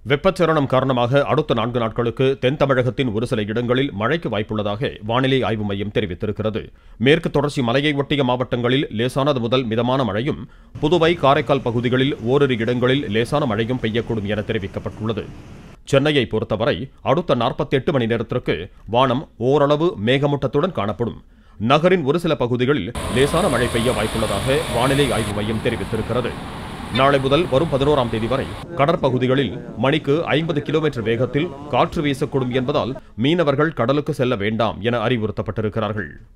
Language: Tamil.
வெப்பச்சலனம் காரணமாக அடுத்த நான்கு நாட்களுக்கு தென் தமிழகத்தின் ஒரு சில இடங்களில் மழைக்கு வாய்ப்புள்ளதாக வானிலை ஆய்வு மையம் தெரிவித்திருக்கிறது மேற்கு தொடர்ச்சி மலையை ஒட்டிய மாவட்டங்களில் லேசானது முதல் மிதமான மழையும் புதுவை காரைக்கால் பகுதிகளில் ஓரிரு இடங்களில் லேசான மழையும் பெய்யக்கூடும் என தெரிவிக்கப்பட்டுள்ளது சென்னையை பொறுத்தவரை அடுத்த 48 மணி நேரத்திற்கு வானம் ஓரளவு மேகமூட்டத்துடன் காணப்படும் நகரின் ஒரு சில பகுதிகளில் லேசான மழை பெய்ய வாய்ப்புள்ளதாக வானிலை ஆய்வு மையம் தெரிவித்திருக்கிறது நாளை முதல் வரும் பதினோராம் தேதி வரை கடற்பகுதிகளில் மணிக்கு ஐம்பது கிலோமீட்டர் வேகத்தில் காற்று வீசக்கூடும் என்பதால் மீனவர்கள் கடலுக்கு செல்ல வேண்டாம் என அறிவுறுத்தப்பட்டிருக்கிறார்கள்